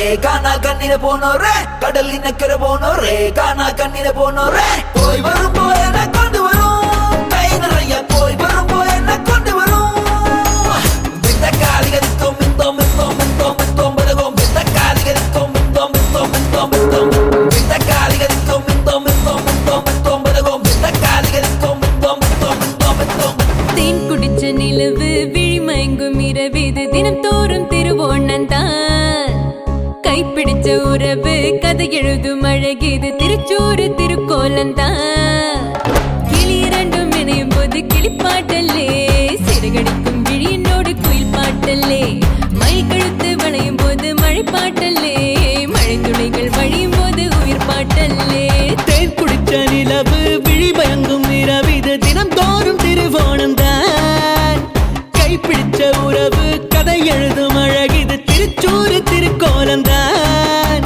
காணா கண்ணில போனோரே கடலின் அக்கறை போனோரே காணா கண்ணில போனோரே போய் வரும் போய் என்ன கொண்டு வரும் கை நிறைய போய் வரும் போய் என்ன கொண்டு வரும் வித்த காலிகரிக்கும் மிந்தோம் மிந்தோம் மிந்தோம் மிந்தோம் பதகும் வித்த காலிகரிக்கும் மிந்தோம் மிந்தோம் மிந்தோம் மிந்தோம் வித்த காலிகரிக்கும் மிந்தோம் மிந்தோம் மிந்தோம் மிந்தோம் பதகும் வித்த காலிகரிக்கும் மிந்தோம் மிந்தோம் மிந்தோம் மிந்தோம் தேன் குடிச்ச நிலவு விழிமயங்கும் இரவிது தினம் தோறும் திருவோணந்தான் கைப்பிடிச்ச உறவு கதை எழுதும் அழகிது திருச்சூறு திருக்கோலந்தான் கிளி இரண்டும் இணையும் போது கிளிப்பாட்டல்லே சிறகடிக்கும் விழியினோடு குயில் பாட்டல்லே மை கழுத்து வளையும் போது மழை பாட்டல்லே மழை துளிகள் வழியும் போது உயிர் பாட்டல்லே தேன் குடிச்ச நிலவு விழி பயங்கும் இரவிது தினம் தோறும் திருவோணம் தான் கைப்பிடிச்ச உறவு கதை எழுதும் அழகிது திருச்சூறு திருக்கோலம் தான்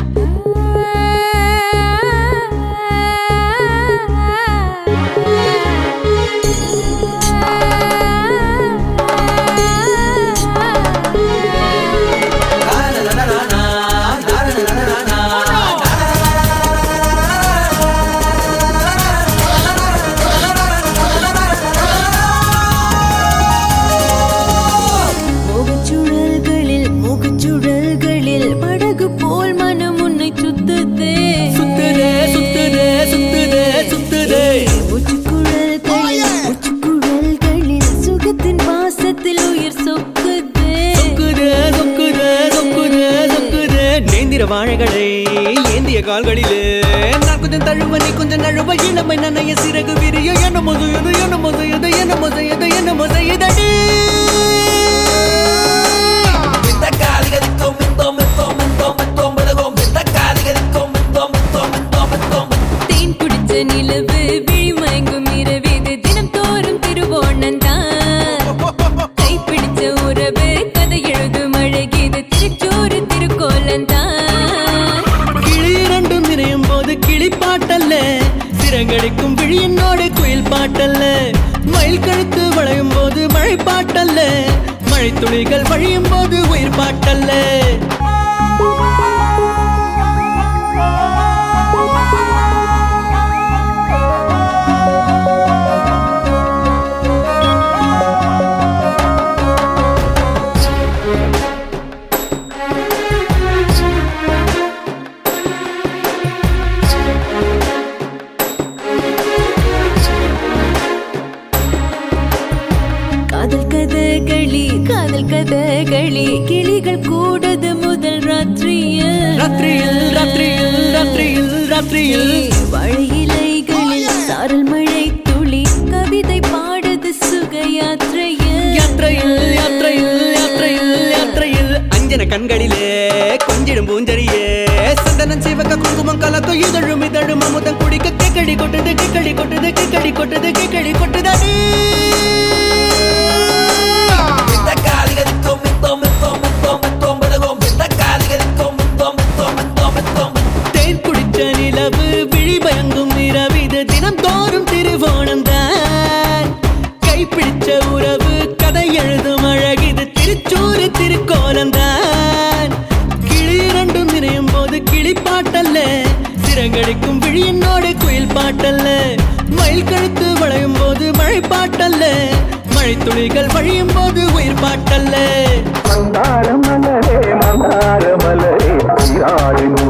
முகச்சுழல்களில் முகச்சுழல்களில் படகு போல் மனம் உன்னை சுத்துதே சுத்துதே சுத்துதே சுத்துதே சுத்துதே உச்சிக்குழல்களில் உச்சிக்குழல்களில் சுகத்தின் வாசத்தில் உயிர் சொக்குதே சொக்குதே சொக்குதே சொக்குதே சொக்குதே நேந்திர வாழைகளை ஏந்திய கால்களிலே நான் கொஞ்சம் தழுவ நீ கொஞ்சம் நழுவ இளமை நனைய சிறகு விரிய என்ன முதையது என்ன முதையது என்ன முதையது என்ன முதையதடி வித்த காலிகரிக்கும் மிந்தோம் மிந்தோம் மிந்தோம் மிந்தோம் பதகும் வித்த காலிகரிக்கும் மிந்தோம் மிந்தோம் மிந்தோம் மிந்தோம் தேன் குடிச்ச நிலவு விழிமயங்கும் இரவிது தினம் தோறும் திருவோணந்தான் கைப்பிடிச்ச உறவு கதை எழுதும் அழகிது திருச்சூறு திருக்கோலந்தான் கிளி இரண்டும் நிறையும் போது கிளி பாட்டல்ல சிறங்கடிக்கும் விழியினோடு குயில் பாட்டல்ல மயில் கழுத்து வளையும் போது மழை பாட்டல்ல மழை துளிகள் வழியும் போது உயிர் பாட்டல்ல காதல் கதகளி காதல் கதகளி கிளிகள் கூடது முதல் ராத்திரியில் ராத்திரியில் ராத்திரியில் ராத்திரியில் ராத்திரியில் வாழை இலைகளில் சாரல் மழை துளி கவிதை பாடுது சுக யாத்திரையில் யாத்திரையில் யாத்திரையில் யாத்திரையில் யாத்திரையில் அஞ்சன கண்களிலே கொஞ்சிடும் பூஞ்சரியே சந்தனம் சிவக்க குங்குமம் கலக்கும் இதழும் இதழும் அமுதம் குடிக்க கேக்கடி கொட்டுது கேக்கடி கொட்டுது கேக்கடி கொட்டுது கேக்கடி கொட்டுதடி வித்த காலிகரிக்கும் மிந்தோம் மிந்தோம் மிந்தோம் மிந்தோம் பதகும் வித்த காலிகரிக்கும் மிந்தோம் மிந்தோம் மிந்தோம் மிந்தோம் தேன் குடிச்ச நிலவு விழி பயங்கும் இரவிது தினம் தோறும் திருவோணம் தான் கைப்பிடிச்ச உறவு கதை எழுதும் அழகிது திருச்சூறு திருக்கோலம் தான் கிளி இரண்டும் நிறையும் போது கிளி பாட்டல்ல சிறங்கடிக்கும் விழியினோடு குயில் பாட்டல்ல மயில் கழுத்து வளையும் போது மழை பாட்டல்ல மழை துளிகள் வழியும் போது உயிர் பாட்டல்ல மந்தார மலரே மந்தார மலரே உயிராடினும்